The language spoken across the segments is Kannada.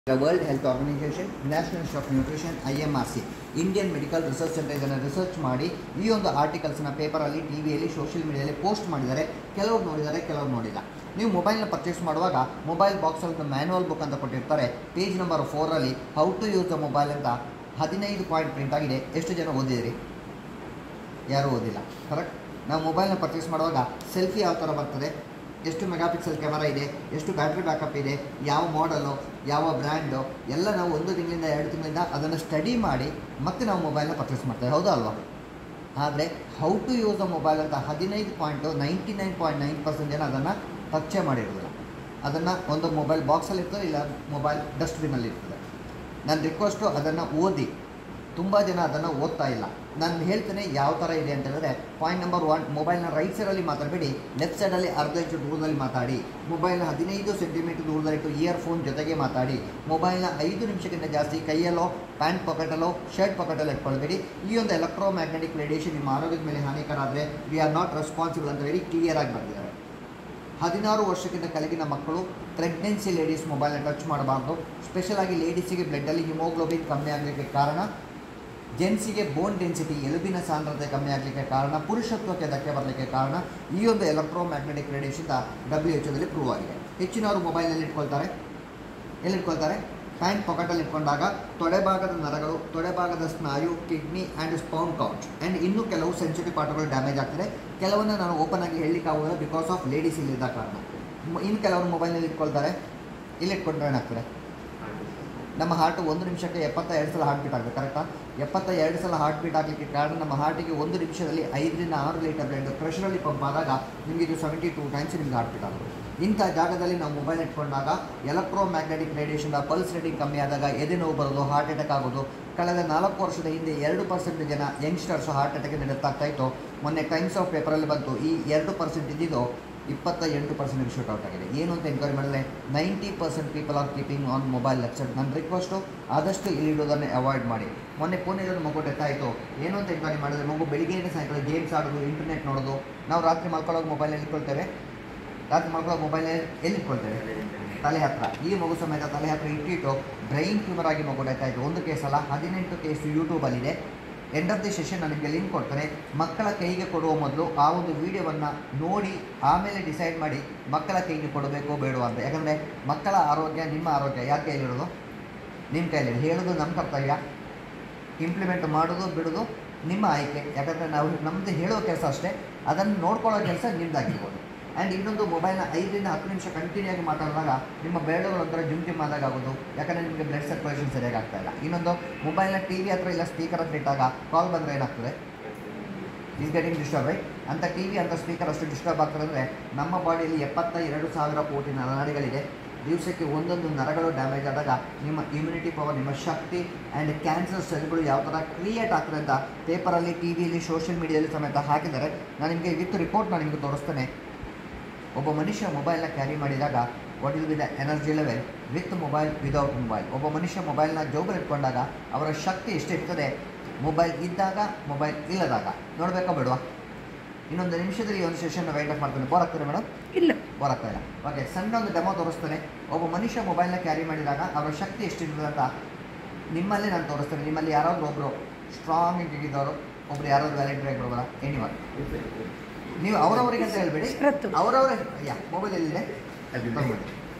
The World Health Organization, National Institute of Nutrition, IMRC, Indian medical research center ಇದನ್ನು ರಿಸರ್ಚ್ ಮಾಡಿ ಈ ಒಂದು ಆರ್ಟಿಕಲ್ಸ್ನ ಪೇಪರಲ್ಲಿ ಟಿ ವಿಯಲ್ಲಿ ಸೋಷಿಯಲ್ ಮೀಡಿಯಾದಲ್ಲಿ ಪೋಸ್ಟ್ ಮಾಡಿದ್ದಾರೆ ಕೆಲವ್ರು ನೋಡಿದ್ದಾರೆ ಕೆಲವ್ರು ನೋಡಿಲ್ಲ ನೀವು ಮೊಬೈಲ್ನ ಪರ್ಚೇಸ್ ಮಾಡುವಾಗ ಮೊಬೈಲ್ ಬಾಕ್ಸಲ್ಲಿ ಮ್ಯಾನುವಲ್ ಬುಕ್ ಅಂತ ಕೊಟ್ಟಿರ್ತಾರೆ ಪೇಜ್ ನಂಬರ್ ಫೋರಲ್ಲಿ how to use the mobile ಅಂತ ಹದಿನೈದು ಪಾಯಿಂಟ್ ಪ್ರಿಂಟ್ ಆಗಿದೆ ಎಷ್ಟು ಜನ ಓದಿದಿರಿ ಯಾರೂ ಓದಿಲ್ಲ ಕರೆಕ್ಟ್ ನಾವು ಮೊಬೈಲ್ನ ಪರ್ಚೇಸ್ ಮಾಡುವಾಗ ಸೆಲ್ಫಿ ಯಾವ ಥರ ಬರ್ತದೆ ಎಷ್ಟು ಮೆಗಾಪಿಕ್ಸೆಲ್ ಕ್ಯಾಮರಾ ಇದೆ ಎಷ್ಟು ಬ್ಯಾಟ್ರಿ ಬ್ಯಾಕಪ್ ಇದೆ ಯಾವ ಮಾಡಲು ಯಾವ ಬ್ರ್ಯಾಂಡು ಎಲ್ಲ ನಾವು ಒಂದು ತಿಂಗಳಿಂದ ಎರಡು ತಿಂಗಳಿಂದ ಅದನ್ನು ಸ್ಟಡಿ ಮಾಡಿ ಮತ್ತೆ ನಾವು ಮೊಬೈಲ್ನ ಪರ್ಚೇಸ್ ಮಾಡ್ತೇವೆ ಹೌದಾ ಅಲ್ವಾ ಆದರೆ how to use the mobile ಅಂತ ಹದಿನೈದು point ninety nine point nine percent ಜನ ಅದನ್ನು ಪರಿಚಯ ಮಾಡಿರೋದಿಲ್ಲ ಅದನ್ನು ಒಂದು ಮೊಬೈಲ್ ಬಾಕ್ಸಲ್ಲಿ ಇರ್ತದೆ ಇಲ್ಲ ಮೊಬೈಲ್ ಡಸ್ಟ್ಬಿನಲ್ಲಿ ಇರ್ತದೆ ನನ್ನ ರಿಕ್ವೆಸ್ಟು ಅದನ್ನು ಓದಿ ತುಂಬ ಜನ ಅದನ್ನು ಓದ್ತಾ ಇಲ್ಲ ನಾನು ಹೇಳ್ತೇನೆ ಯಾವ ಥರ ಇದೆ ಅಂತ ಹೇಳಿದ್ರೆ ಪಾಯಿಂಟ್ ನಂಬರ್ ಒನ್ ಮೊಬೈಲ್ನ ರೈಟ್ ಸೈಡಲ್ಲಿ ಮಾತಾಡಬೇಡಿ ಲೆಫ್ಟ್ ಸೈಡಲ್ಲಿ ಅರ್ಧ ಇಂಚು ದೂರದಲ್ಲಿ ಮಾತಾಡಿ ಮೊಬೈಲ್ನ ಹದಿನೈದು ಸೆಂಟಿಮೀಟರ್ ದೂರದಲ್ಲಿಟ್ಟು ಇಯರ್ಫೋನ್ ಜೊತೆಗೆ ಮಾತಾಡಿ ಮೊಬೈಲ್ನ ಐದು ನಿಮಿಷಕ್ಕಿಂತ ಜಾಸ್ತಿ ಕೈಯಲ್ಲೋ ಪ್ಯಾಂಟ್ ಪಾಕೆಟಲ್ಲೋ ಶರ್ಟ್ ಪಾಕೆಟಲ್ಲೋ ಇಟ್ಕೊಳ್ಬೇಡಿ ಈ ಒಂದು ಎಲೆಕ್ಟ್ರೋ ಮ್ಯಾಗ್ನೆಟಿಕ್ ರೇಡಿಯೇಷನ್ ನಿಮ್ಮ ಆರೋಗ್ಯದ ಮೇಲೆ ಹಾನಿಕರ ಆದರೆ ವಿ ಆರ್ ನಾಟ್ ರೆಸ್ಪಾನ್ಸಿಬಲ್ ಅಂತ ಹೇಳಿ ಕ್ಲಿಯರ್ ಆಗಿ ಬಂದಿದ್ದಾರೆ ಹದಿನಾರು ವರ್ಷಕ್ಕಿಂತ ಕೆಳಗಿನ ಮಕ್ಕಳು ಪ್ರೆಗ್ನೆನ್ಸಿ ಲೇಡೀಸ್ ಮೊಬೈಲ್ನ ಟಚ್ ಮಾಡಬಾರ್ದು ಸ್ಪೆಷಲಾಗಿ ಲೇಡೀಸಿಗೆ ಬ್ಲಡ್ಡಲ್ಲಿ ಹಿಮೋಗ್ಲೋಬಿನ್ ಕಮ್ಮಿ ಆಗಲಿಕ್ಕೆ ಕಾರಣ ಜೆಂಟ್ಸಿಗೆ ಬೋನ್ ಡೆನ್ಸಿಟಿ ಎಲುಬಿನ ಸಾಂದ್ರತೆ ಕಮ್ಮಿ ಆಗಲಿಕ್ಕೆ ಕಾರಣ ಪುರುಷತ್ವಕ್ಕೆ ಧಕ್ಕೆ ಬರಲಿಕ್ಕೆ ಕಾರಣ ಈ ಒಂದು electro magnetic radiation W H ಒದಲ್ಲಿ ಪ್ರೂವ್ ಆಗಿದೆ ಹೆಚ್ಚಿನವರು ಮೊಬೈಲ್ನಲ್ಲಿ ಇಟ್ಕೊಳ್ತಾರೆ ಎಲ್ಲಿ ಇಟ್ಕೊಳ್ತಾರೆ ಪ್ಯಾಂಟ್ ಪಾಕೆಟಲ್ಲಿ ಇಟ್ಕೊಂಡಾಗ ತೊಡೆಭಾಗದ ನರಗಳು ತೊಡೆಭಾಗದ ಸ್ನಾಯು ಕಿಡ್ನಿ ಆ್ಯಂಡ್ ಸ್ಪೌನ್ ಕೌಚ್ ಆ್ಯಂಡ್ ಇನ್ನೂ ಕೆಲವು ಸೆನ್ಸಿಟಿವ್ ಪಾರ್ಟ್ಗಳು ಡ್ಯಾಮೇಜ್ ಆಗ್ತದೆ ಕೆಲವನ್ನ ನಾನು ಓಪನ್ ಆಗಿ ಹೇಳಲಿಕ್ಕಾಗೋದಿಲ್ಲ ಬಿಕಾಸ್ ಆಫ್ ಲೇಡೀಸ್ ಇಲ್ಲಿದ್ದ ಕಾರಣ ಮ- ಇನ್ನು ಕೆಲವರು ಮೊಬೈಲ್ನಲ್ಲಿ ಇಟ್ಕೊಳ್ತಾರೆ ಇಲ್ಲಿ ಇಟ್ಕೊಂಡ್ರೆ ಏನಾಗ್ತದೆ ನಮ್ಮ ಹಾರ್ಟ್ ಒಂದು ನಿಮಿಷಕ್ಕೆ ಎಪ್ಪತ್ತ ಎರಡು ಸಲ ಹಾರ್ಟ್ ಬೀಟ್ ಆಗಬೇಕು ಕರೆಕ್ಟಾ ಎಪ್ಪತ್ತ ಎರಡು ಸಲ ಹಾರ್ಟ್ ಬೀಟ್ ಆಗಲಿಕ್ಕೆ ಕಾರಣ ನಮ್ಮ ಹಾರ್ಟಿಗೆ ಒಂದು ನಿಮಿಷದಲ್ಲಿ ಐದರಿಂದ ಆರು ಲೀಟರ್ ಬ್ಲಡ್ ಪ್ರೆಷರಲ್ಲಿ ಪಂಪ್ ಆದಾಗ ನಿಮಗೆ ಇದು ಸೆವೆಂಟಿ ಟೂ ಟೈಮ್ಸ್ ನಿಮ್ಗೆ ಹಾರ್ಟ್ ಬೀಟ್ ಆಗೋದು ಇಂಥ ಜಾಗದಲ್ಲಿ ನಾವು ಮೊಬೈಲ್ ಇಟ್ಕೊಂಡಾಗ electro magnetic radiation pulse rating ಕಮ್ಮಿ ಆದಾಗ ಎದೆ ನೋವು ಬರೋದು ಹಾರ್ಟ್ ಅಟ್ಯಾಕ್ ಆಗೋದು ಕಳೆದ ನಾಲ್ಕು ವರ್ಷದ ಹಿಂದೆ ಎರಡು ಪರ್ಸೆಂಟ್ ಜನ ಯಂಗ್ಸ್ಟರ್ಸ್ ಹಾರ್ಟ್ ಅಟ್ಯಾಕ್ ನಡೀತಾ ಇತ್ತು ಮೊನ್ನೆ ಟೈಮ್ಸ್ ಆಫ್ ಪೇಪರಲ್ಲಿ ಬಂತು ಈ ಎರಡು ಪರ್ಸೆಂಟ್ ಇದ್ದಿದ್ದು ಇಪ್ಪತ್ತ ಎಂಟು ಪರ್ಸೆಂಟ್ ಶೂಟ್ ಔಟ್ ಆಗಿದೆ ಏನು ಅಂತ ಎನ್ಕ್ವೈರಿ ಮಾಡಿದ್ರೆ ninety percent people are keeping on mobile lecture ನನ್ನ ರಿಕ್ವೆಸ್ಟು ಆದಷ್ಟು ಇಲ್ಲಿಡೋದನ್ನೇ ಅವಾಯ್ಡ್ ಮಾಡಿ ಮೊನ್ನೆ ಪುಣೆಯಲ್ಲಿ ಮಗು ಡೆತ್ ಆಯಿತು ಏನು ಅಂತ ಎನ್ಕ್ವೈರಿ ಮಾಡಿದ್ರೆ ಮಗು ಬೆಳಿಗ್ಗೆಯಿಂದ ಸಾಯಂಕಾಲ ಗೇಮ್ಸ್ ಆಡೋದು ಇಂಟರ್ನೆಟ್ ನೋಡೋದು ನಾವು ರಾತ್ರಿ ಮಲ್ಕೊಳ್ಳೋಕೆ ಮೊಬೈಲಲ್ಲಿ ಇಟ್ಕೊಳ್ತೇವೆ ರಾತ್ರಿ ಮಲ್ಕೊಳ್ಳೋ ಮೊಬೈಲ್ ಎಲ್ಲಿ ಇಟ್ಕೊಳ್ತೇವೆ ತಲೆ ಹತ್ರ ಈ ಮಗು ಸಮೇತ ತಲೆ ಹತ್ರ ಇಟ್ಟಿಟ್ಟು ಬ್ರೈನ್ ಟ್ಯೂಮರ್ ಆಗಿ ಮಗು ಡೆತ್ ಆಯಿತು ಒಂದು ಕೇಸಲ್ಲ ಹದಿನೆಂಟು ಕೇಸ್ ಯೂಟ್ಯೂಬಲ್ಲಿದೆ ಎಂಡ್ ಆಫ್ ದಿ ಸೆಷನ್ ನಾನು ನಿಮಗೆ ಲಿಂಕ್ ಕೊಡ್ತೇನೆ ಮಕ್ಕಳ ಕೈಗೆ ಕೊಡುವ ಮೊದಲು ಆ ಒಂದು ವಿಡಿಯೋವನ್ನು ನೋಡಿ ಆಮೇಲೆ ಡಿಸೈಡ್ ಮಾಡಿ ಮಕ್ಕಳ ಕೈಗೆ ಕೊಡಬೇಕೋ ಬೇಡವಾ ಅಂತ ಯಾಕಂದರೆ ಮಕ್ಕಳ ಆರೋಗ್ಯ ನಿಮ್ಮ ಆರೋಗ್ಯ ಯಾರ ಕೈಲಿರೋದು ನಿಮ್ಮ ಕೈಲಿ ಹೇಳೋದು ನಮ್ಮ ಕರ್ತವ್ಯ ಇಂಪ್ಲಿಮೆಂಟ್ ಮಾಡೋದು ಬಿಡೋದು ನಿಮ್ಮ ಆಯ್ಕೆ ಯಾಕಂದರೆ ನಾವು ನಮ್ಮದು ಹೇಳೋ ಕೆಲಸ ಅಷ್ಟೇ ಅದನ್ನು ನೋಡ್ಕೊಳ್ಳೋ ಕೆಲಸ ನಿಮ್ಮದಾಗಿರ್ಬೋದು ಆ್ಯಂಡ್ ಇನ್ನೊಂದು ಮೊಬೈಲ್ನ ಐದರಿಂದ ಹತ್ತು ನಿಮಿಷ ಕಂಟಿನ್ಯೂ ಆಗಿ ಮಾತಾಡಿದಾಗ ನಿಮ್ಮ ಬೆರಳುಗಳು ಒಂಥರ ಜುಮ್ ಜುಮ್ ಆದಾಗ ಆಗೋದು ಯಾಕಂದರೆ ನಿಮಗೆ ಬ್ಲಡ್ ಸರ್ಕ್ಯುಲೇಷನ್ ಸರಿಯಾಗಿ ಆಗ್ತಾ ಇಲ್ಲ ಇನ್ನೊಂದು ಮೊಬೈಲ್ನ ಟಿ ವಿ ಹತ್ರ ಇಲ್ಲ ಸ್ಪೀಕರ್ ಹತ್ರ ಇಟ್ಟಾಗ ಕಾಲ್ ಬಂದರೆ ಏನಾಗ್ತದೆ ಈಸ್ ಗೆಟಿಂಗ್ ಡಿಸ್ಟರ್ಬ್ ರೈಟ್ ಅಂತ ಟಿ ವಿ ಅಂತ ಸ್ಪೀಕರ್ ಅಷ್ಟು ಡಿಸ್ಟರ್ಬ್ ಆಗ್ತದೆ ಅಂದರೆ ನಮ್ಮ ಬಾಡಿಯಲ್ಲಿ ಎಪ್ಪತ್ತ ಎರಡು ಸಾವಿರ ಕೋಟಿ ನರನಾಡಿಗಳಿದೆ ದಿವಸಕ್ಕೆ ಒಂದೊಂದು ನರಗಳು ಡ್ಯಾಮೇಜ್ ಆದಾಗ ನಿಮ್ಮ ಇಮ್ಯುನಿಟಿ ಪವರ್ ನಿಮ್ಮ ಶಕ್ತಿ ಆ್ಯಂಡ್ ಕ್ಯಾನ್ಸರ್ ಸೆಲ್ಗಳು ಯಾವ ಥರ ಕ್ರಿಯೇಟ್ ಆಗ್ತದೆ ಅಂತ ಪೇಪರಲ್ಲಿ ಟಿ ವಿಯಲ್ಲಿ ಸೋಷಿಯಲ್ ಮೀಡಿಯಾದಲ್ಲಿ ಸಮೇತ ಹಾಕಿದ್ದಾರೆ ನಾನು ನಿಮಗೆ ವಿತ್ ರಿಪೋರ್ಟ್ ನಾನು ನಿಮಗೆ ತೋರಿಸ್ತೇನೆ ಒಬ್ಬ ಮನುಷ್ಯ ಮೊಬೈಲ್ನ ಕ್ಯಾರಿ ಮಾಡಿದಾಗ what will be the energy level with mobile without mobile ಒಬ್ಬ ಮನುಷ್ಯ ಮೊಬೈಲ್ನ ಜೋಬಲ್ಲಿ ಇಟ್ಕೊಂಡಾಗ ಅವರ ಶಕ್ತಿ ಎಷ್ಟಿರ್ತದೆ ಮೊಬೈಲ್ ಇದ್ದಾಗ ಮೊಬೈಲ್ ಇಲ್ಲದಾಗ ನೋಡಬೇಕಾ ಬೇಡವಾ ಇನ್ನೊಂದು ನಿಮಿಷದಲ್ಲಿ ಈ ಒಂದು ಸೆಷನ್ ವೈಂಡ್ ಅಪ್ ಮಾಡ್ತಾನೆ ಬೋರ್ ಆಗ್ತದೆ ಮೇಡಮ್ ಇಲ್ಲ ಬೋರ್ ಆಗ್ತಾ ಇಲ್ಲ ಓಕೆ ಸಣ್ಣ ಒಂದು ಡೆಮೋ ತೋರಿಸ್ತೇನೆ ಒಬ್ಬ ಮನುಷ್ಯ ಮೊಬೈಲ್ನ ಕ್ಯಾರಿ ಮಾಡಿದಾಗ ಅವರ ಶಕ್ತಿ ಎಷ್ಟಿರ್ತದೆ ಅಂತ ನಿಮ್ಮಲ್ಲೇ ನಾನು ತೋರಿಸ್ತೇನೆ ನಿಮ್ಮಲ್ಲಿ ಯಾರಾದರೂ ಒಬ್ಬರು ಸ್ಟ್ರಾಂಗ್ ಇದ್ದಿದ್ದವರು ಒಬ್ರು ಯಾರಾದ್ರು ವ್ಯಾಲೆಂಟ್ರಿ ಆಗಿರೋಲ್ಲ ಎನಿವನ್ ನೀವು ಅವರವರಿಗೆ ಅಂತ ಹೇಳ್ಬೇಡಿ ಶರತ್ತು. ಅವರವರೇ ಯಾ ಮೊಬೈಲ್ ಎಲ್ಲಿದೆ ತಗೊಂಡು.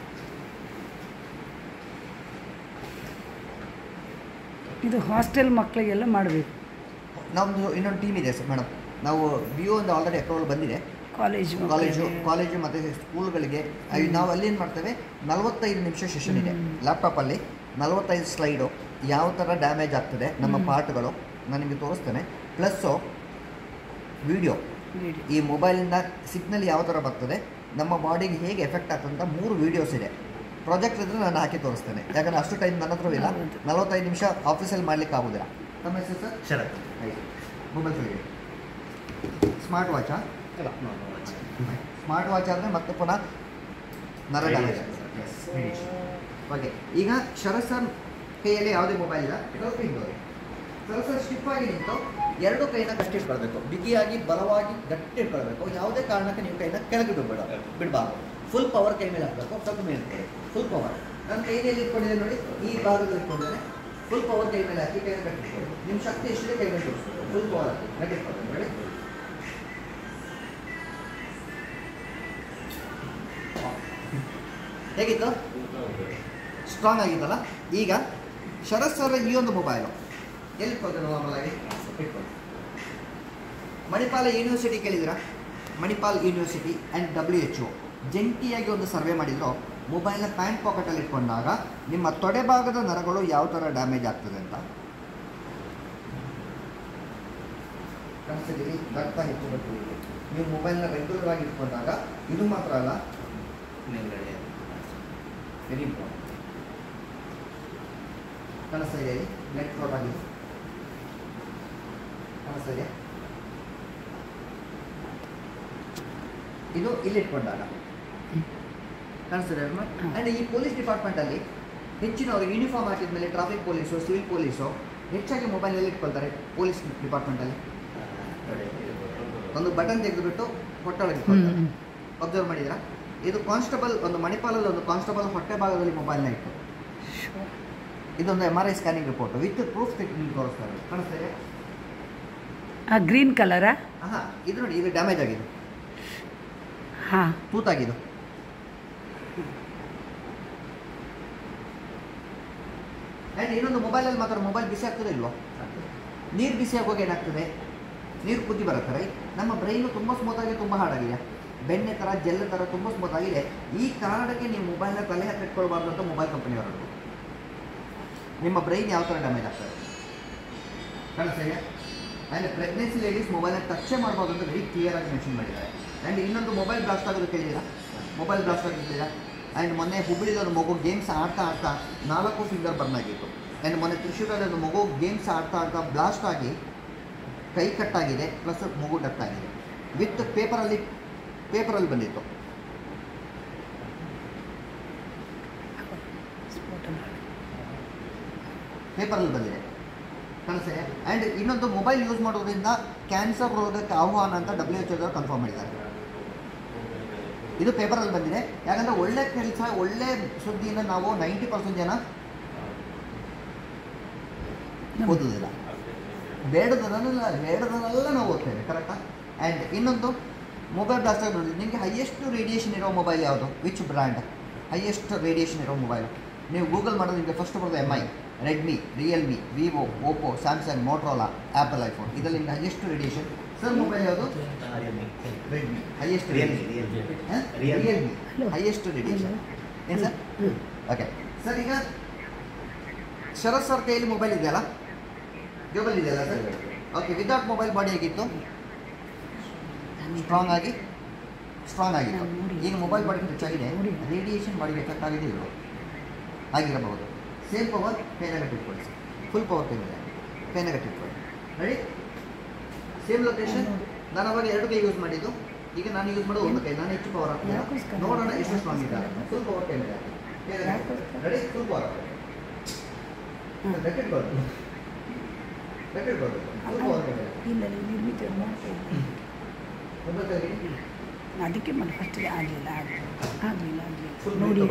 ಇದು ಹಾಸ್ಟೆಲ್ ಮಕ್ಕಳಿಗೆಲ್ಲ ಮಾಡಬೇಕು ನಮ್ಮದು ಇನ್ನೊಂದು ಟೀಮ್ ಇದೆ ಸರ್ ಮೇಡಮ್ ನಾವು ಬಿ ಒ ಒಂದು ಆಲ್ರೆಡಿ ಅಪ್ರೂವಲ್ ಬಂದಿದೆ ಕಾಲೇಜ್ ಕಾಲೇಜು ಕಾಲೇಜು ಮತ್ತು ಸ್ಕೂಲ್ಗಳಿಗೆ ಅಯ್ಯ್ ನಾವು ಅಲ್ಲಿ ಏನು ಮಾಡ್ತೇವೆ ನಲವತ್ತೈದು ನಿಮಿಷ ಸೆಷನ್ ಇದೆ ಲ್ಯಾಪ್ಟಾಪಲ್ಲಿ ನಲವತ್ತೈದು ಸ್ಲೈಡು ಯಾವ ಥರ ಡ್ಯಾಮೇಜ್ ಆಗ್ತದೆ ನಮ್ಮ ಹ್ಮ್. ಪಾರ್ಟ್ಗಳು ನಾನು ನಿಮಗೆ ತೋರಿಸ್ತೇನೆ ಪ್ಲಸ್ಸು ವಿಡಿಯೋ ಈ ಮೊಬೈಲಿಂದ ಸಿಗ್ನಲ್ ಯಾವ ಥರ ಬರ್ತದೆ ನಮ್ಮ ಬಾಡಿಗೆ ಹೇಗೆ ಎಫೆಕ್ಟ್ ಆಗ್ತದೆ ಅಂತ ಮೂರು ವೀಡಿಯೋಸ್ ಇದೆ ಪ್ರಾಜೆಕ್ಟ್ ಇದ್ರೆ ನಾನು ಹಾಕಿ ತೋರಿಸ್ತೇನೆ ಯಾಕಂದರೆ ಅಷ್ಟು ಟೈಮ್ ನನ್ನ ಹತ್ರ ಇಲ್ಲ ಹೌದು. ನಲವತ್ತೈದು ನಿಮಿಷ ಆಫೀಸಲ್ಲಿ ಮಾಡ್ಲಿಕ್ಕೆ ಆಗೋದಿಲ್ಲ ನಮ್ಮ ಹೆಸರು ಸರ್ ಶರತ್ ಆಯ್ತು ಮೊಬೈಲ್ ಕಡೆಗೆ ಸ್ಮಾರ್ಟ್ ವಾಚಾ ಸ್ಮಾರ್ಟ್ ವಾಚ್ ಅಂದರೆ ಮತ್ತೆ ಪುನಃ ನರ ಡ್ಯಾಮೇಜ್ ಓಕೆ ಈಗ ಶರತ್ ಸರ್ ಕೈಯಲ್ಲಿ ಯಾವುದೇ ಮೊಬೈಲ್ ಇಲ್ಲ ಸ್ವಲ್ಪ ಹಿಂದೋರಿ ಸ್ವಲ್ಪ ಸರ್ ಸ್ಟಿಪ್ ಆಗಿ ನಿಂತು ಎರಡು ಕೈನ ಗಟ್ಟಿ ಇಟ್ಕೊಳ್ಬೇಕು ಬಿಗಿಯಾಗಿ ಬಲವಾಗಿ ಗಟ್ಟಿ ಇಟ್ಕೊಳ್ಬೇಕು ಯಾವುದೇ ಕಾರಣಕ್ಕೆ ನೀವು ಕೈನ ಕೆಳಗೆ ಬಿಡಬೇಡ ಬಿಡಬಾರ್ದು ಫುಲ್ ಪವರ್ ಕೈ ಮೇಲೆ ಹಾಕಬೇಕು ಸ್ವಲ್ಪ ಮೇಲೆ ಫುಲ್ ಪವರ್ ನನ್ನ ಕೈಯಲ್ಲಿ ಇಟ್ಕೊಂಡಿದೆ ನೋಡಿ ಈ ಭಾಗದಲ್ಲಿ ಇಟ್ಕೊಂಡಿದ್ದಾರೆ ಫುಲ್ ಪವರ್ ಕೈ ಮೇಲೆ ಹಾಕಿ ಕೈ ಕಟ್ಟಿಟ್ಕೊಳ್ಳಿ ನಿಮ್ಮ ಶಕ್ತಿ ಎಷ್ಟಿದೆ ಕೈ ಮೇಲೆ ತೋರಿಸ್ಕೊಳ್ಳಿ ಫುಲ್ ಪವರ್ ಹಾಕಿ ಕಟ್ಟಿಟ್ಕೊಳ್ಳಿ ನೋಡಿ ಹೇಗಿತ್ತು ಸ್ಟ್ರಾಂಗ್ ಆಗಿತ್ತಲ್ಲ ಈಗ ಶರತ್ ಸರ್ ಈ ಒಂದು ಮೊಬೈಲು ಎಲ್ಲಿ ಇಟ್ಕೊಳ್ತಾರೆ ನಾರ್ಮಲ್ ಆಗಿ ಇಟ್ಕೊಳ್ಳಿ ಮಣಿಪಾಲ ಯೂನಿವರ್ಸಿಟಿ ಕೇಳಿದಿರಾ Manipal university and W H O ಜಂಟಿಯಾಗಿ ಒಂದು ಸರ್ವೆ ಮಾಡಿದ್ರು ಮೊಬೈಲ್ನ ಪ್ಯಾಂಟ್ ಪಾಕೆಟಲ್ಲಿ ಇಟ್ಕೊಂಡಾಗ ನಿಮ್ಮ ತೊಡೆ ಭಾಗದ ನರಗಳು ಯಾವ ಥರ ಡ್ಯಾಮೇಜ್ ಆಗ್ತದೆ ಅಂತ ಕನಸಿದ್ದೀರಿ ರಕ್ತ ಹೆಚ್ಚು ಬರ್ತದೆ ನೀವು ಮೊಬೈಲ್ನ ರೆಗ್ಯುಲರ್ ಆಗಿ ಇಟ್ಕೊಂಡಾಗ ಇದು ಮಾತ್ರ ಅಲ್ಲ ವೆರಿ ಇಂಪಾರ್ಟೆಂಟ್ ಕಾಣಿಸ್ತಾ ಇದೆ ನೆಟ್ ಫ್ರಾಡ್ ಆಗಿದೆ ಕಾಣಿಸ್ತಾ ಇದೆ ಇದು ಇಲ್ಲಿ ಇಟ್ಕೊಂಡಾಗ ಕಾಣಿಸ್ತದೆ ಹ್ಮ್. ಆ್ಯಂಡ್ ಈ ಪೊಲೀಸ್ ಡಿಪಾರ್ಟ್ಮೆಂಟಲ್ಲಿ ಹೆಚ್ಚಿನವರು ಯೂನಿಫಾರ್ಮ್ ಹಾಕಿದ ಮೇಲೆ ಟ್ರಾಫಿಕ್ ಪೊಲೀಸು ಸಿವಿಲ್ ಪೊಲೀಸು ಹೆಚ್ಚಾಗಿ ಮೊಬೈಲಲ್ಲಿ ಇಟ್ಕೊಳ್ತಾರೆ ಪೊಲೀಸ್ ಡಿಪಾರ್ಟ್ಮೆಂಟಲ್ಲಿ ಒಂದು ಬಟನ್ ತೆಗೆದುಬಿಟ್ಟು ಹೊಟ್ಟೊಳಗೆ ಇಟ್ಕೊಳ್ತಾರೆ ಹ್ಮ್. ಅಬ್ಸರ್ವ್ ಮಾಡಿದ್ರಾ ಇದು ಕಾನ್ಸ್ಟೇಬಲ್ ಒಂದು ಮಣಿಪಾಲಲ್ಲಿ ಒಂದು ಕಾನ್ಸ್ಟೇಬಲ್ ಹೊಟ್ಟೆ ಭಾಗದಲ್ಲಿ ಮೊಬೈಲ್ನ ಇಟ್ಟು ಇದೊಂದು M R I scanning report with proof ನಿಮ್ಗೆ ತೋರಿಸ್ತಾರೆ ಕಾಣಿಸ್ತಾ ಇದೆ ಆ ಗ್ರೀನ್ ಕಲರಾ ಹಾಂ ಇದು ನೋಡಿ ಇದು ಡ್ಯಾಮೇಜ್ ಆಗಿದೆ ಹಾಂ ತೂತಾಗಿದ್ದು ಆ್ಯಂಡ್ ಇನ್ನೊಂದು ಮೊಬೈಲಲ್ಲಿ ಮಾತ್ರ ಮೊಬೈಲ್ ಬಿಸಿ ಆಗ್ತದೆ ಇಲ್ವೋ ನೀರು ಬಿಸಿ ಆಗುವಾಗ ಏನಾಗ್ತದೆ ನೀರು ಕುದ್ದಿ ಬರುತ್ತೆ ರೈಟ್ ನಮ್ಮ ಬ್ರೈನು ತುಂಬ ಸ್ಮೂತಾಗಿ ತುಂಬ ಹಾಡಾಗಿದೆ ಬೆಣ್ಣೆ ಥರ ಜೆಲ್ ಥರ ತುಂಬ ಸ್ಮೂತ್ ಆಗಿದೆ ಈ ಕಾರಣಕ್ಕೆ ನೀವು ಮೊಬೈಲ್ನ ತಲೆ ಹತ್ತಿರ ಇಟ್ಕೊಳ್ಬಾರ್ದು ಅಂತ ಮೊಬೈಲ್ ಕಂಪನಿ ಹೊರಟು ನಿಮ್ಮ ಬ್ರೈನ್ ಯಾವ ಥರ ಡ್ಯಾಮೇಜ್ ಆಗ್ತದೆ ಕಾಣಿಸ್ತಾ ಆ್ಯಂಡ್ ಪ್ರೆಗ್ನೆನ್ಸಿ ಲೇಡೀಸ್ ಮೊಬೈಲ್ನ ಟಚ್ಚೇ ಮಾಡ್ಬೋದು ಅಂತ ವೆರಿ ಕ್ಲಿಯರ್ ಆಗಿ ಮೆನ್ಷನ್ ಮಾಡಿದ್ದಾರೆ ಆ್ಯಂಡ್ ಇನ್ನೊಂದು ಮೊಬೈಲ್ ಬ್ಲಾಸ್ಟ್ ಆಗೋದು ಕೇಳಿದ್ದೀರಾ ಮೊಬೈಲ್ ಬ್ಲಾಸ್ಟ್ ಆಗಿದ್ದೀರಾ ಆ್ಯಂಡ್ ಮೊನ್ನೆ ಹುಬ್ಬಳ್ಳಿದ ಒಂದು ಮಗು ಗೇಮ್ಸ್ ಆಡ್ತಾ ಆಡ್ತಾ ನಾಲ್ಕು ಫಿಂಗರ್ ಬರ್ನ್ ಆಗಿತ್ತು ಆ್ಯಂಡ್ ಮೊನ್ನೆ ತ್ರಿಶೂರಲ್ಲಿ ಒಂದು ಮಗು ಗೇಮ್ಸ್ ಆಡ್ತಾ ಆಡ್ತಾ ಬ್ಲಾಸ್ಟ್ ಆಗಿ ಕೈ ಕಟ್ಟಾಗಿದೆ ಪ್ಲಸ್ ಮಗು ಡೆತ್ ಆಗಿದೆ ವಿತ್ ಪೇಪರಲ್ಲಿ ಪೇಪರಲ್ಲಿ ಬಂದಿತ್ತು ಸ್ಫೋಟ ಮಾಡಿ ಪೇಪರಲ್ಲಿ ಬಂದಿದೆ ಕಾಣಿಸ್ತಿದೆ ಆ್ಯಂಡ್ ಇನ್ನೊಂದು ಮೊಬೈಲ್ ಯೂಸ್ ಮಾಡೋದ್ರಿಂದ ಕ್ಯಾನ್ಸರ್ ರೋಗಕ್ಕೆ ಆಹ್ವಾನ ಅಂತ ಡಬ್ಲ್ಯೂ ಎಚ್ ಓದವರು ಕನ್ಫರ್ಮ್ ಮಾಡಿದ್ದಾರೆ ಇದು ಪೇಪರಲ್ಲಿ ಬಂದಿದೆ ಯಾಕಂದರೆ ಒಳ್ಳೆ ಕೆಲಸ ಒಳ್ಳೆ ಸುದ್ದಿಯಿಂದ ನಾವು ನೈಂಟಿ ಪರ್ಸೆಂಟ್ ಜನ ಓದೋದಿಲ್ಲ ಬೇಡದನ್ನೆಲ್ಲ ಬೇಡದನ್ನೆಲ್ಲ ನಾವು ಓದ್ತೇವೆ ಕರೆಕ್ಟಾ ಆ್ಯಂಡ್ ಇನ್ನೊಂದು ಮೊಬೈಲ್ ಬ್ಲಾಸ್ಟ್ ಆಗಿ ನೋಡಿ ನಿಮಗೆ ಹೈಯೆಸ್ಟ್ ರೇಡಿಯೇಷನ್ ಇರೋ ಮೊಬೈಲ್ ಯಾವುದು ವಿಚ್ ಬ್ರ್ಯಾಂಡ್ ಹೈಯೆಸ್ಟ್ ರೇಡಿಯೇಷನ್ ಇರೋ ಮೊಬೈಲ್ ನೀವು ಗೂಗಲ್ ಮಾಡೋದು ನಿಮಗೆ ಫಸ್ಟ್ ಬರೋದು M I Redmi Realme Vivo Oppo Samsung Motorola Apple iPhone ಇದರಲ್ಲಿ ನಿಮಗೆ ಹೈಯೆಸ್ಟ್ ರೇಡಿಯೇಷನ್ ಸರ್ ಮೊಬೈಲ್ ಯಾವುದು Redmi highest Realme, radiation Realme. Realme. Realme Hello. Highest radiation ಏನು ಸರ್ ಓಕೆ ಸರ್ ಈಗ ಶರತ್ ಸರ್ ಕೈಯಲ್ಲಿ ಮೊಬೈಲ್ ಇದೆಯಲ್ಲ ಜೋಬಲ್ ಇದೆಯಲ್ಲ sir okay without mobile body ಹೇಗಿತ್ತು ಸ್ಟ್ರಾಂಗ್ ಆಗಿ ಸ್ಟ್ರಾಂಗ್ ಆಗಿತ್ತು ನಾನು ನೋಡಿ. ಈಗ ಮೊಬೈಲ್ ಬಾಡಿ ಟಚ್ ಆಗಿದೆ ನೋಡಿ. ರೇಡಿಯೇಷನ್ ಬಾಡಿಗೆ ಎಫೆಕ್ಟ್ ಆಗಿದೆ ಇಲ್ವೋ ಆಗಿರಬಹುದು ಸೇಮ್ ಪವರ್ ಪೇನಾಗಟ್ಟು ಇಟ್ಕೊಳ್ಳಿ ಫುಲ್ ಪವರ್ ಪೇನ್ ಇದೆ ಪೇನಾಗಟ್ಟು ಇಟ್ಕೊಳ್ಳಿ ರೆಡಿ ಸೇಮ್ ಲೊಕೇಶನ್ ನಾನು ಅವಾಗ ಎರಡು ಕೈ ಯೂಸ್ ಮಾಡಿದ್ದು ಈಗ ನಾನು ಯೂಸ್ ಮಾಡೋದು ಒಂದು ಕೈ ನಾನು ಹೆಚ್ಚು ಪವರ್ ಯಾಕೋಸ್ಕರ? ಹಾಕ್ತೀನಿ ನೋಡೋಣ ಎಷ್ಟು ಸ್ಟ್ರಾಂಗ್ ಇದೆ ಫುಲ್ ಪವರ್ ಪೇನ್ ಇದೆ ಯಾಕೋಸ್ಕರ? ರೆಡಿ ಫುಲ್ ಪವರ್ ಹಾಂ. ಗಟ್ಟಿಟ್ಕೊಳ್ತು ಗಟ್ಟಿಟ್ಕೊಳ್ತು ಫುಲ್ ಪವರ್ ಪೇನ್ ಇದೆ ಇಲ್ಲ ನೀವು ನಿರ್ಮಿತ ಮಾಡ್ತಾ ಇದ್ದೀರಿ. ಮೊಬೈಲ್ ಕೈಗೆ ಅದಕ್ಕೆ ಮತ್ತೆ ಫಸ್ಟಿಗೆ ಆಗಲಿಲ್ಲ ಆಗಲಿಲ್ಲ ಆಗಲಿಲ್ಲ ಆಗಲಿಲ್ಲ Full ನೋಡಿ